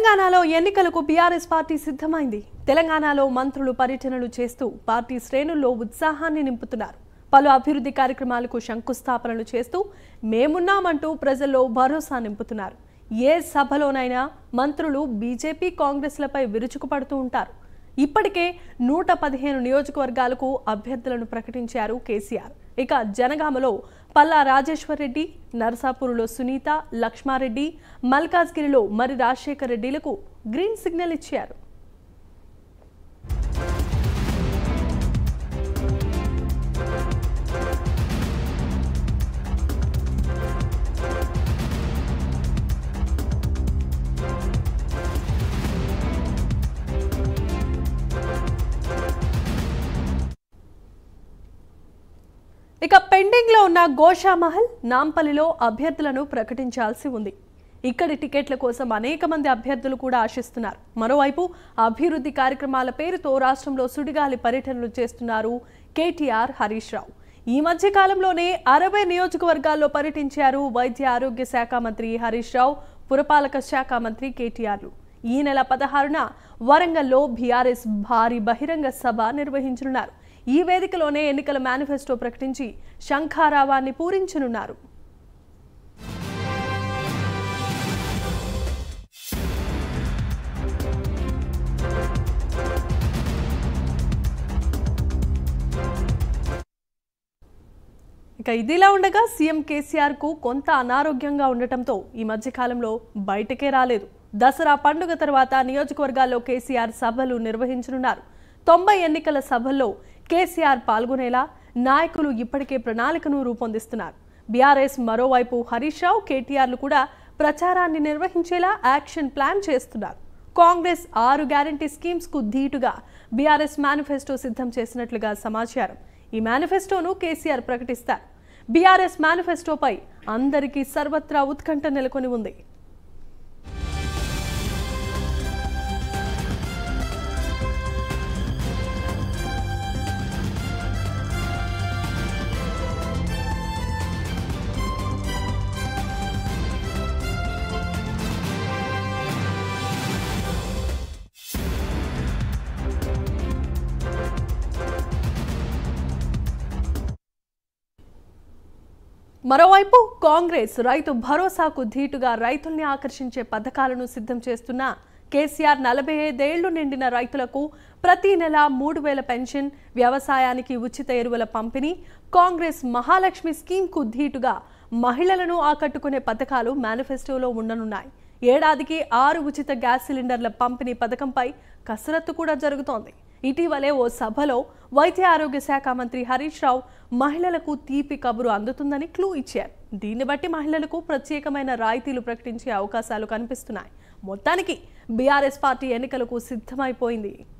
తెలంగాణలో ఎన్నికలకు BRS party సిద్ధమైంది తెలంగాణలో మంత్రులు పర్యటనలు చేస్తూ పార్టీ శ్రేణుల్లో ఉత్సాహాన్ని నింపుతున్నారు పలు అభివృద్ధి కార్యక్రమాలకు శంకుస్థాపనలు చేస్తూ మేమున్నామంటూ ప్రజల్లో భరోసా నింపుతున్నారు ఏ సభలోనైనా మంత్రులు బీజేపీ కాంగ్రెస్లపై విరుచుకుపడుతూ ఉంటారు ఇప్పటికే నూట పదిహేను నియోజకవర్గాలకు అభ్యర్థులను ప్రకటించారు కేసీఆర్ ఇక జనగామలో పల్లా రాజేశ్వర్ రెడ్డి నరసాపూర్లో సునీత లక్ష్మారెడ్డి మల్కాజ్గిరిలో మరి రాజశేఖర్ రెడ్డిలకు గ్రీన్ సిగ్నల్ ఇచ్చారు ఇక పెండింగ్ లో ఉన్న గోషామహల్ నాంపల్లిలో అభ్యర్థులను ప్రకటించాల్సి ఉంది ఇక్కడి టికెట్ల కోసం అనేక మంది అభ్యర్థులు కూడా ఆశిస్తున్నారు మరోవైపు అభివృద్ధి కార్యక్రమాల పేరుతో రాష్ట్రంలో సుడిగాలి పర్యటనలు చేస్తున్నారు కేటీఆర్ హరీష్ రావు ఈ మధ్య కాలంలోనే అరవై నియోజకవర్గాల్లో పర్యటించారు వైద్య ఆరోగ్య శాఖ మంత్రి హరీష్ రావు పురపాలక శాఖ మంత్రి కేటీఆర్లు ఈ నెల పదహారున వరంగల్లో బీఆర్ఎస్ భారీ బహిరంగ సభ నిర్వహించనున్నారు ఈ వేదికలోనే ఎన్నికల మేనిఫెస్టో ప్రకటించి శంఖారావాన్ని పూరించనున్నారు ఇక ఇదిలా ఉండగా సీఎం కేసీఆర్ కు కొంత అనారోగ్యంగా ఉండటంతో ఈ మధ్య కాలంలో బయటకే రాలేదు దసరా పండుగ తర్వాత నియోజకవర్గాల్లో కేసీఆర్ సభలు నిర్వహించనున్నారు తొంభై ఎన్నికల సభల్లో కేసీఆర్ పాల్గొనేలా నాయకులు ఇప్పటికే ప్రణాళికను రూపొందిస్తున్నారు బీఆర్ఎస్ మరోవైపు హరీష్ రావు కేటీఆర్లు కూడా ప్రచారాన్ని నిర్వహించేలా యాక్షన్ ప్లాన్ చేస్తున్నారు కాంగ్రెస్ ఆరు గ్యారంటీ స్కీమ్స్ కు ధీటుగా బీఆర్ఎస్ మేనిఫెస్టో సిద్ధం చేసినట్లుగా సమాచారం ఈ మేనిఫెస్టోను కేసీఆర్ ప్రకటిస్తారు బీఆర్ఎస్ మేనిఫెస్టోపై అందరికీ సర్వత్రా ఉత్కంఠ నెలకొని ఉంది మరోవైపు కాంగ్రెస్ రైతు భరోసాకు ధీటుగా రైతుల్ని ఆకర్షించే పథకాలను సిద్ధం చేస్తున్న కేసీఆర్ నలభై ఐదేళ్లు నిండిన రైతులకు ప్రతి నెల మూడు వేల పెన్షన్ వ్యవసాయానికి ఉచిత ఎరువుల పంపిణీ కాంగ్రెస్ మహాలక్ష్మి స్కీమ్కు ధీటుగా మహిళలను ఆకట్టుకునే పథకాలు మేనిఫెస్టోలో ఉండనున్నాయి ఏడాదికి ఆరు ఉచిత గ్యాస్ సిలిండర్ల పంపిణీ పథకంపై కసరత్తు కూడా జరుగుతోంది ఇటీవలే ఓ సభలో వైద్య ఆరోగ్య శాఖ మంత్రి హరీష్ రావు మహిళలకు తీపి కబురు అందుతుందని క్లూ ఇచ్చారు దీన్ని బట్టి మహిళలకు ప్రత్యేకమైన రాయితీలు ప్రకటించే అవకాశాలు కనిపిస్తున్నాయి మొత్తానికి బీఆర్ఎస్ పార్టీ ఎన్నికలకు సిద్ధమైపోయింది